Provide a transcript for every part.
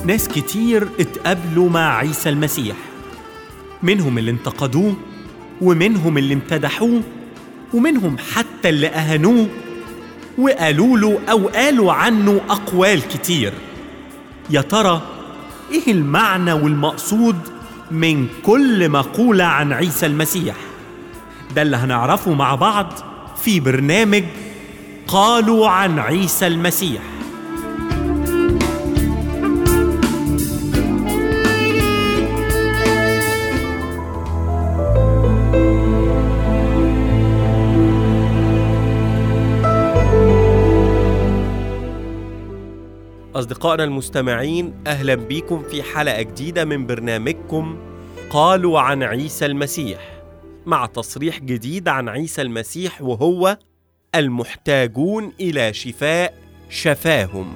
ناس كتير اتقابلوا مع عيسى المسيح منهم اللي انتقدوه ومنهم اللي امتدحوه ومنهم حتى اللي أهانوه وقالوا له أو قالوا عنه أقوال كتير يا ترى إيه المعنى والمقصود من كل مقولة عن عيسى المسيح ده اللي هنعرفه مع بعض في برنامج قالوا عن عيسى المسيح أصدقائنا المستمعين أهلا بيكم في حلقة جديدة من برنامجكم قالوا عن عيسى المسيح مع تصريح جديد عن عيسى المسيح وهو المحتاجون إلى شفاء شفاهم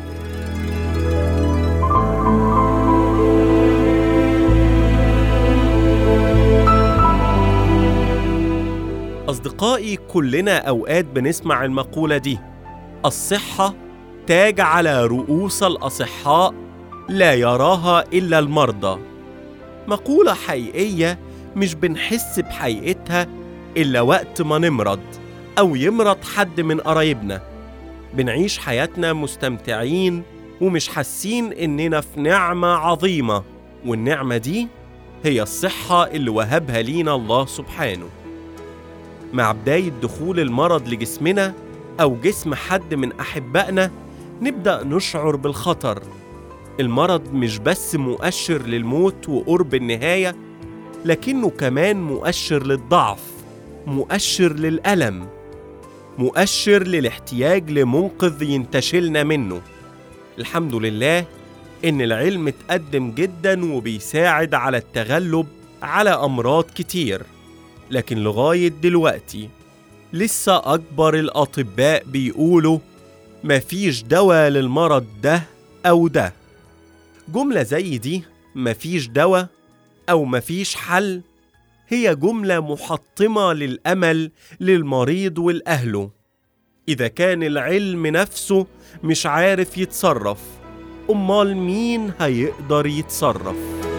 أصدقائي كلنا أوقات بنسمع المقولة دي الصحة تاج على رؤوس الأصحاء لا يراها إلا المرضى مقولة حقيقية مش بنحس بحقيقتها إلا وقت ما نمرض أو يمرض حد من قرايبنا بنعيش حياتنا مستمتعين ومش حاسين إننا في نعمة عظيمة والنعمة دي هي الصحة اللي وهبها لينا الله سبحانه مع بداية دخول المرض لجسمنا أو جسم حد من أحبائنا نبدأ نشعر بالخطر المرض مش بس مؤشر للموت وقرب النهاية لكنه كمان مؤشر للضعف مؤشر للألم مؤشر للاحتياج لمنقذ ينتشلنا منه الحمد لله إن العلم اتقدم جدا وبيساعد على التغلب على أمراض كتير لكن لغاية دلوقتي لسه أكبر الأطباء بيقولوا مفيش دواء للمرض ده أو ده جملة زي دي مفيش دواء أو مفيش حل هي جملة محطمة للأمل للمريض والأهله إذا كان العلم نفسه مش عارف يتصرف أمال مين هيقدر يتصرف؟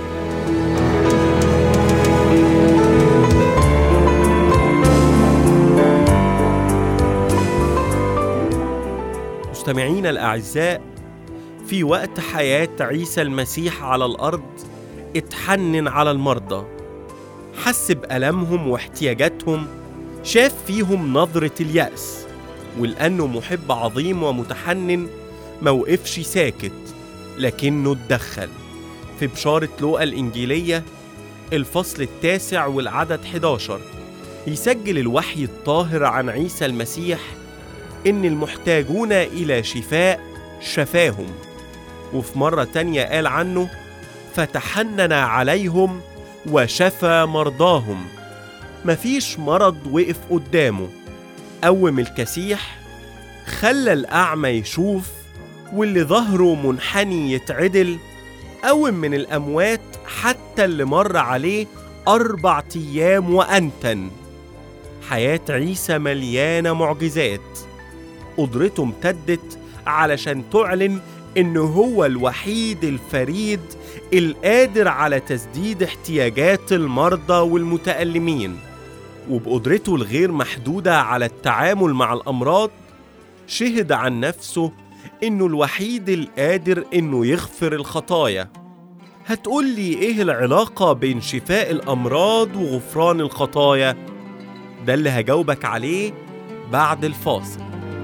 مستمعينا الأعزاء في وقت حياة عيسى المسيح على الأرض اتحنن على المرضى حس بألمهم واحتياجاتهم شاف فيهم نظرة اليأس ولأنه محب عظيم ومتحنن موقفش ساكت لكنه اتدخل في بشارة لوقا الإنجيلية الفصل التاسع والعدد 11 يسجل الوحي الطاهر عن عيسى المسيح إن المحتاجون إلى شفاء شفاهم وفي مرة تانية قال عنه فتحنن عليهم وشفى مرضاهم مفيش مرض وقف قدامه قوم الكسيح خلى الأعمى يشوف واللي ظهره منحني يتعدل قوم من الأموات حتى اللي مر عليه أربع أيام وأنتن حياة عيسى مليانة معجزات قدرته امتدت علشان تعلن إنه هو الوحيد الفريد القادر على تسديد احتياجات المرضى والمتألمين وبقدرته الغير محدودة على التعامل مع الأمراض شهد عن نفسه إنه الوحيد القادر إنه يغفر الخطايا هتقولي إيه العلاقة بين شفاء الأمراض وغفران الخطايا؟ ده اللي هجاوبك عليه بعد الفاصل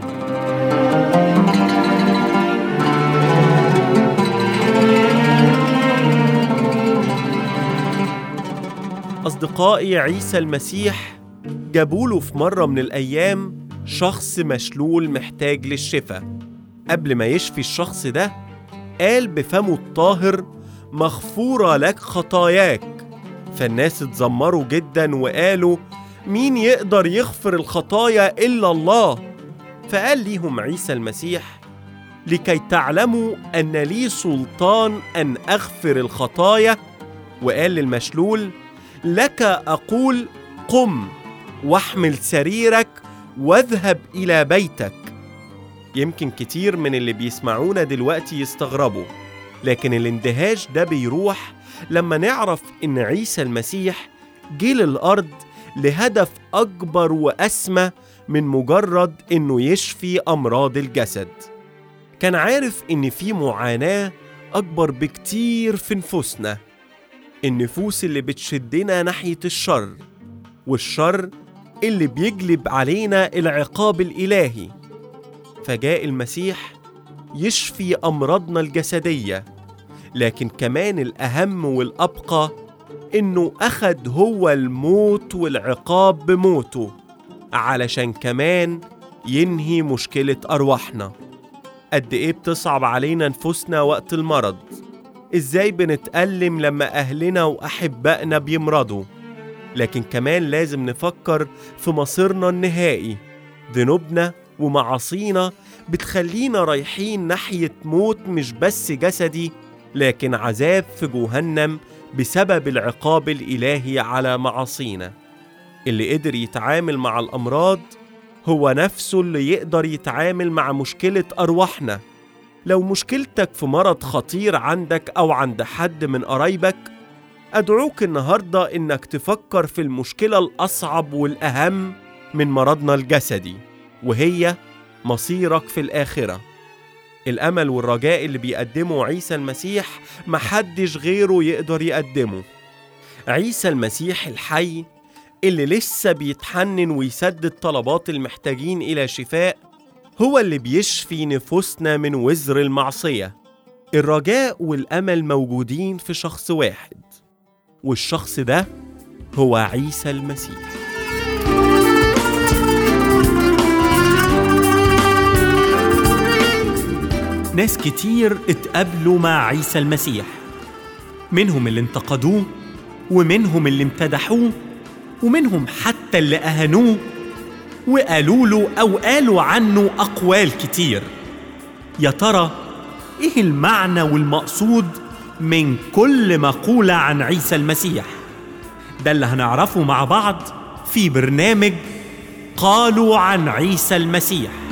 أصدقائي عيسى المسيح جابوله في مرة من الأيام شخص مشلول محتاج للشفاء قبل ما يشفي الشخص ده قال بفمه الطاهر مغفورة لك خطاياك فالناس اتذمروا جدا وقالوا مين يقدر يغفر الخطايا إلا الله فقال ليهم عيسى المسيح لكي تعلموا أن لي سلطان أن أغفر الخطايا وقال للمشلول لك أقول قم واحمل سريرك واذهب إلى بيتك يمكن كتير من اللي بيسمعونا دلوقتي يستغربوا لكن الاندهاش ده بيروح لما نعرف إن عيسى المسيح جه للأرض لهدف أكبر وأسمى من مجرد إنه يشفي أمراض الجسد كان عارف إن في معاناة أكبر بكتير في نفوسنا النفوس اللي بتشدنا ناحية الشر والشر اللي بيجلب علينا العقاب الإلهي فجاء المسيح يشفي أمراضنا الجسدية لكن كمان الأهم والأبقى إنه أخد هو الموت والعقاب بموته علشان كمان ينهي مشكلة أرواحنا قد إيه بتصعب علينا نفوسنا وقت المرض إزاي بنتألم لما أهلنا وأحبائنا بيمرضوا لكن كمان لازم نفكر في مصيرنا النهائي ذنوبنا ومعاصينا بتخلينا رايحين ناحية موت مش بس جسدي لكن عذاب في جهنم بسبب العقاب الإلهي على معاصينا اللي قدر يتعامل مع الأمراض هو نفسه اللي يقدر يتعامل مع مشكلة أرواحنا لو مشكلتك في مرض خطير عندك أو عند حد من قرايبك أدعوك النهاردة إنك تفكر في المشكلة الأصعب والأهم من مرضنا الجسدي وهي مصيرك في الآخرة الأمل والرجاء اللي بيقدمه عيسى المسيح محدش غيره يقدر يقدمه عيسى المسيح الحي اللي لسه بيتحنن ويسدد طلبات المحتاجين إلى شفاء هو اللي بيشفي نفوسنا من وزر المعصية الرجاء والأمل موجودين في شخص واحد والشخص ده هو عيسى المسيح ناس كتير اتقابلوا مع عيسى المسيح منهم اللي انتقدوه ومنهم اللي امتدحوه ومنهم حتى اللي أهانوه وقالوا له أو قالوا عنه أقوال كتير يا ترى إيه المعنى والمقصود من كل مقولة عن عيسى المسيح ده اللي هنعرفه مع بعض في برنامج قالوا عن عيسى المسيح